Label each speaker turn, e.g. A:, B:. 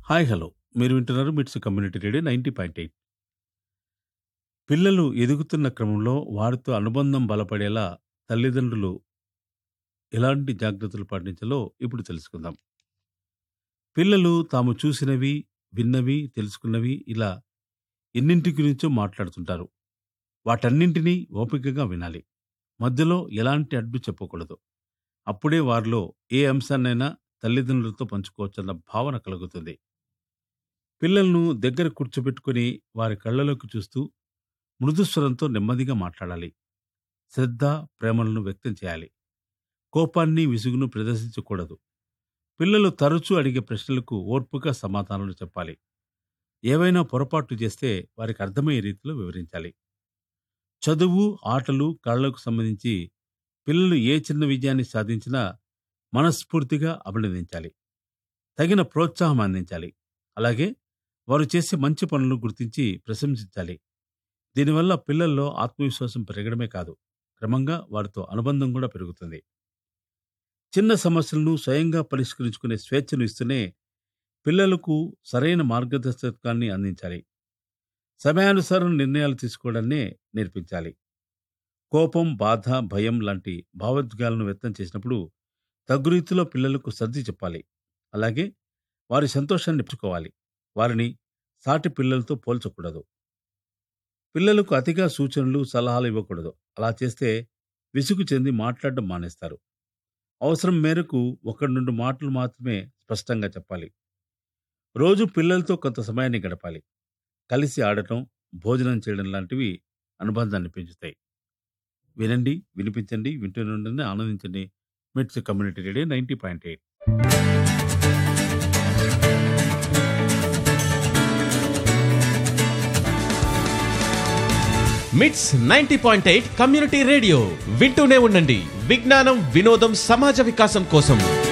A: hi hello మీరు వింటున్నారు MITS community radio ninety point eight పిల్లలు ఎదుగుతున్న క్రమంలో వారితో అనుబంధం బలపడేలా తల్లిదండ్రులు ఎలాంటి జాగ్రత్తలు పాటించాలో ఇప్పుడు తెలుసుకుందాం పిల్లలు తాము చూసినవి విన్నవి తెలుసుకున్నవి ఇలా ఎన్నింటి గురించో మాట్లాడుతుంటారు వాటన్నింటినీ ఓపికగా వినాలి మధ్యలో ఎలాంటి అడ్డు చెప్పకూడదు అప్పుడే వారిలో ఏ అంశాన్నైనా తల్లిదండ్రులతో పంచుకోవచ్చన్న భావన కలుగుతుంది పిల్లలను దగ్గర కూర్చోబెట్టుకుని వారి కళ్ళలోకి చూస్తూ మృదుస్వరంతో నెమ్మదిగా మాట్లాడాలి శ్రద్ధ ప్రేమలను వ్యక్తం చేయాలి కోపాన్ని విసుగును ప్రదర్శించకూడదు పిల్లలు తరచూ అడిగే ప్రశ్నలకు ఓర్పుగా సమాధానాలు చెప్పాలి ఏవైనా పొరపాటు చేస్తే వారికి అర్థమయ్యే రీతిలో వివరించాలి చదువు ఆటలు కళలకు సంబంధించి పిల్లలు ఏ చిన్న విజయాన్ని సాధించినా మనస్ఫూర్తిగా అభినందించాలి తగిన ప్రోత్సాహం అందించాలి అలాగే వారు చేసే మంచి పనులను గుర్తించి ప్రశంసించాలి దీనివల్ల పిల్లల్లో ఆత్మవిశ్వాసం పెరగడమే కాదు క్రమంగా వారితో అనుబంధం కూడా పెరుగుతుంది చిన్న సమస్యలను స్వయంగా పరిష్కరించుకునే స్వేచ్ఛను ఇస్తూనే పిల్లలకు సరైన మార్గదర్శకాన్ని అందించాలి సమయానుసారం నిర్ణయాలు తీసుకోవడాన్నే నేర్పించాలి కోపం బాధ భయం లాంటి భావోద్వేగాలను వ్యక్తం చేసినప్పుడు తగు రీతిలో పిల్లలకు సర్ది చెప్పాలి అలాగే వారి సంతోషాన్ని పెంచుకోవాలి వారిని సాటి పిల్లలతో పోల్చకూడదు పిల్లలకు అతిగా సూచనలు సలహాలు ఇవ్వకూడదు అలా చేస్తే విసుగు చెంది మాట్లాడడం మానేస్తారు అవసరం మేరకు ఒకటి రెండు మాటలు మాత్రమే స్పష్టంగా చెప్పాలి రోజు పిల్లలతో కొంత సమయాన్ని గడపాలి కలిసి ఆడటం భోజనం చేయడం లాంటివి అనుబంధాన్ని పెంచుతాయి వినండి వినిపించండి వింటూనే ఆనందించండి MITS community radio ninety point eight
B: MITS ninety point eight community radio వింటూనే ఉండండి విజ్ఞానం వినోదం సమాజ వికాసం కోసం